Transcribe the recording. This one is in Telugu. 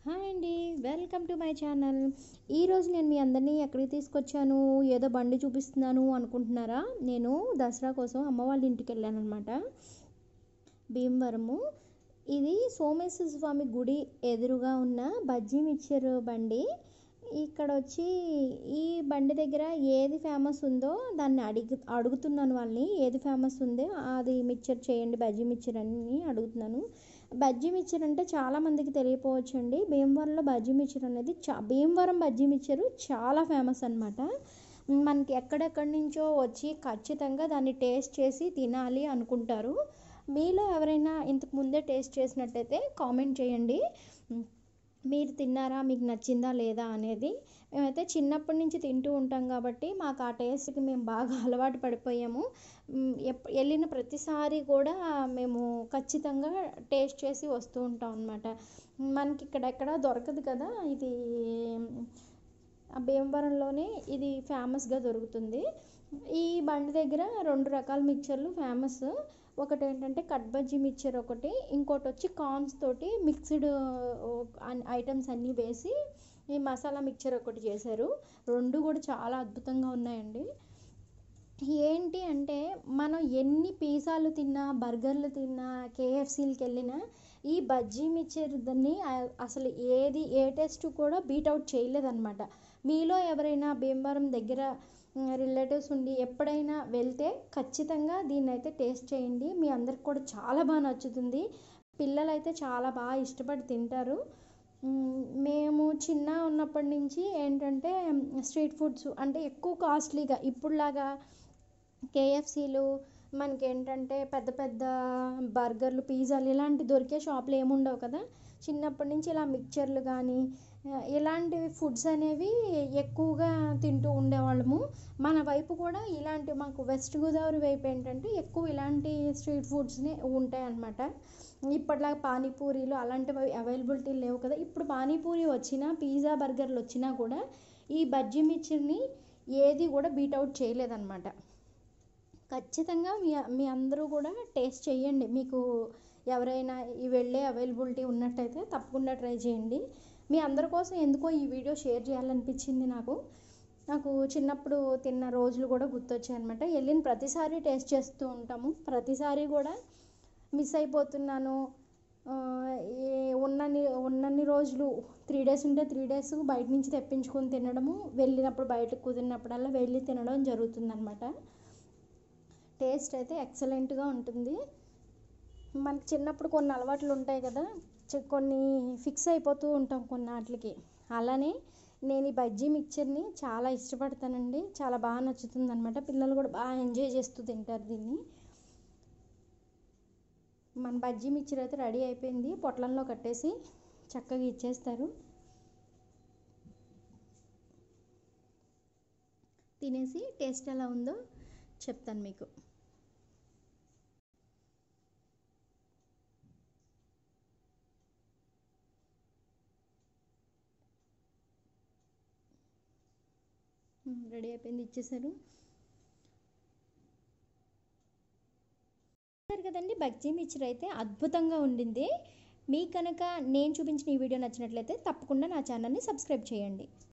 హాయ్ అండి వెల్కమ్ టు మై ఛానల్ ఈరోజు నేను మీ అందరినీ ఎక్కడికి తీసుకొచ్చాను ఏదో బండి చూపిస్తున్నాను అనుకుంటున్నారా నేను దసరా కోసం అమ్మ వాళ్ళ ఇంటికి వెళ్ళాను అనమాట భీమవరము ఇది సోమేశ్వర స్వామి గుడి ఎదురుగా ఉన్న బజ్జీ మిక్చర్ బండి ఇక్కడ వచ్చి ఈ బండి దగ్గర ఏది ఫేమస్ ఉందో దాన్ని అడిగి అడుగుతున్నాను వాళ్ళని ఏది ఫేమస్ ఉందో అది మిక్చర్ చేయండి బజ్జీ మిక్చర్ అని అడుగుతున్నాను బజ్జీ మిక్చర్ అంటే చాలా మందికి తెలియపోవచ్చు అండి భీమవరంలో బజ్జీ మిక్చర్ అనేది చా భీమవరం బజ్జీ మిక్చర్ చాలా ఫేమస్ అనమాట మనకి ఎక్కడెక్కడి నుంచో వచ్చి ఖచ్చితంగా దాన్ని టేస్ట్ చేసి తినాలి అనుకుంటారు మీలో ఎవరైనా ఇంతకు ముందే టేస్ట్ చేసినట్టయితే కామెంట్ చేయండి మీరు తిన్నారా మీకు నచ్చిందా లేదా అనేది మేమైతే చిన్నప్పటి నుంచి తింటూ ఉంటాం కాబట్టి మాకు ఆ టేస్ట్కి మేము బాగా అలవాటు పడిపోయాము మ్, ఎప్ వెళ్ళిన ప్రతిసారి కూడా మేము ఖచ్చితంగా టేస్ట్ చేసి వస్తూ ఉంటాం అనమాట మనకి ఇక్కడ ఎక్కడ దొరకదు కదా ఇది ఆ భీమవరంలోనే ఇది ఫేమస్గా దొరుకుతుంది ఈ బండి దగ్గర రెండు రకాల మిక్చర్లు ఫేమస్ ఒకటి ఏంటంటే కట్ బజ్జీ మిక్చర్ ఒకటి ఇంకోటి వచ్చి కార్న్స్ తోటి మిక్స్డ్ ఐటమ్స్ అన్నీ వేసి ఈ మసాలా మిక్చర్ ఒకటి చేశారు రెండు కూడా చాలా అద్భుతంగా ఉన్నాయండి ఏంటి అంటే మనం ఎన్ని పిజ్జాలు తిన్నా బర్గర్లు తిన్నా కేఎఫ్సీలకి వెళ్ళినా ఈ బజ్జీ మిక్చర్ దాన్ని ఆ- అసలు ఏది ఏ టేస్ట్ కూడా బీట్అవుట్ చేయలేదన్నమాట మీలో ఎవరైనా భీమవరం దగ్గర రిలేటివ్స్ ఉండి ఎప్పుడైనా వెళ్తే ఖచ్చితంగా దీన్ని అయితే టేస్ట్ చేయండి మీ అందరికి కూడా చాలా బాగా నచ్చుతుంది పిల్లలు అయితే చాలా బాగా ఇష్టపడి తింటారు మ్మ్, మేము చిన్న ఉన్నప్పటి నుంచి ఏంటంటే స్ట్రీట్ ఫుడ్స్ అంటే ఎక్కువ కాస్ట్లీగా ఇప్పుడులాగా కేఎఫ్సీలు మనకి ఏంటంటే పెద్ద పెద్ద బర్గర్లు పిజ్జాలు ఇలాంటి దొరికే షాపులు ఏముండవు కదా చిన్నప్పటి నుంచి ఇలా మిక్చర్లు కానీ ఆ, ఇలాంటి ఫుడ్స్ అనేవి ఎక్కువగా తింటూ ఉండేవాళ్ళము మన వైపు కూడా ఇలాంటి మాకు వెస్ట్ గోదావరి వైపు ఏంటంటే ఎక్కువ ఇలాంటి స్ట్రీట్ ఫుడ్స్నే ఉంటాయి అన్నమాట ఇప్పటిలాగా పానీపూరీలు అలాంటివి అవైలబిలిటీ లేవు కదా ఇప్పుడు పానీపూరి వచ్చినా పిజ్జా బర్గర్లు వచ్చినా కూడా ఈ బజ్జీ మిర్చిని ఏది కూడా బీట్అవుట్ చేయలేదన్నమాట ఖచ్చితంగా మీ మీ అందరూ కూడా టేస్ట్ చేయండి మీకు ఎవరైనా ఈ వెళ్ళే అవైలబిలిటీ ఉన్నట్టయితే తప్పకుండా ట్రై చేయండి మీ అందరి కోసం ఎందుకో ఈ వీడియో షేర్ చేయాలనిపించింది నాకు నాకు చిన్నప్పుడు తిన్న రోజులు కూడా గుర్తొచ్చాయి అనమాట వెళ్ళిన ప్రతిసారి టేస్ట్ చేస్తూ ఉంటాము ప్రతిసారి కూడా మిస్ అయిపోతున్నాను ఆ, ఏ ఉన్నన్ని ఉన్నన్ని రోజులు త్రీ డేస్ ఉంటే త్రీ డేస్ బయట నుంచి తెప్పించుకొని తినడము వెళ్ళినప్పుడు బయటకు కుదిరినప్పుడల్లా వెళ్ళి తినడం జరుగుతుందన్నమాట టేస్ట్ అయితే ఎక్సలెంట్గా ఉంటుంది మనకి చిన్నప్పుడు కొన్ని అలవాట్లు ఉంటాయి కదా చి- కొన్ని ఫిక్స్ అయిపోతూ ఉంటాం కొన్ని వాటికి అలానే నేను ఈ బజ్జీ మిక్చర్ని చాలా ఇష్టపడతానండి చాలా బాగా నచ్చుతుంది అనమాట పిల్లలు కూడా బాగా ఎంజాయ్ చేస్తూ తింటారు దీన్ని మన బజ్జీ మిక్చర్ అయితే రెడీ అయిపోయింది పొట్లంలో కట్టేసి చక్కగా ఇచ్చేస్తారు తినేసి టేస్ట్ ఎలా ఉందో చెప్తాను మీకు రెడీ అయిపోయింది ఇచ్చేసారు చూసారు కదండి బజ్జీ మిక్చర్ అయితే అద్భుతంగా ఉండింది మీకు కనుక నేను చూపించిన ఈ వీడియో నచ్చినట్లయితే తప్పకుండా నా ఛానల్ని సబ్స్క్రైబ్ చేయండి